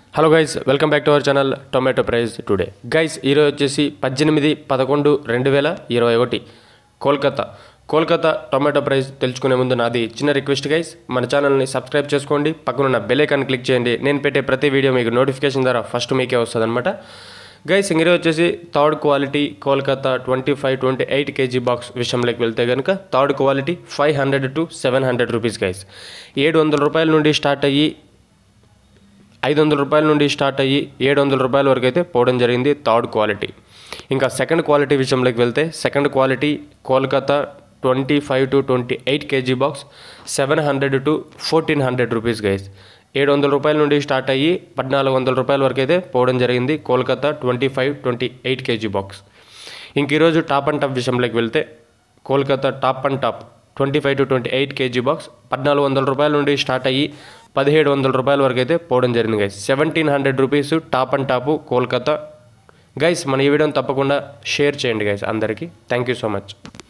hello guys welcome back to our channel tomato price today guys ఈరోజు వచ్చేసి పద్దెనిమిది పదకొండు రెండు వేల ఇరవై ఒకటి కోల్కతా కోల్కతా టొమాటో ప్రైస్ తెలుసుకునే ముందు నాది చిన్న రిక్వెస్ట్ గైస్ మన ఛానల్ని సబ్స్క్రైబ్ చేసుకోండి పక్కనున్న బెల్ ఐకాన్ క్లిక్ చేయండి నేను పెట్టే ప్రతి వీడియో మీకు నోటిఫికేషన్ ద్వారా ఫస్ట్ మీకే వస్తుంది అనమాట గైస్ ఇంగిరే వచ్చేసి third quality Kolkata twenty five twenty eight KG box విషయంలోకి వెళ్తే కనుక third quality five hundred to seven hundred rupees guys ఏడు వందల రూపాయల నుండి స్టార్ట్ అయ్యి ఐదు వందల రూపాయల నుండి స్టార్ట్ అయ్యి ఏడు వందల రూపాయల వరకు అయితే పోవడం జరిగింది థర్డ్ క్వాలిటీ ఇంకా సెకండ్ క్వాలిటీ విషయంలోకి వెళ్తే second quality Kolkata twenty five to twenty eight KG box seven hundred to fourteen hundred rupees guys ఏడు వందల రూపాయల నుండి స్టార్ట్ అయ్యి పద్నాలుగు వందల రూపాయల వరకు అయితే పోవడం జరిగింది Kolkata twenty five twenty eight KG box ఇంక ఈరోజు టాప్ అండ్ టాప్ విషయంలోకి వెళ్తే Kolkata top and top twenty five to twenty eight KG box పద్నాలుగు వందల రూపాయల నుండి స్టార్ట్ అయ్యి పదిహేడు వందల రూపాయల వరకు అయితే పోవడం జరిగింది guys seventeen hundred rupees top and top Kolkata guys మన ఈ వీడియోని తప్పకుండా షేర్ చేయండి గైస్ అందరికీ థ్యాంక్ యూ సో మచ్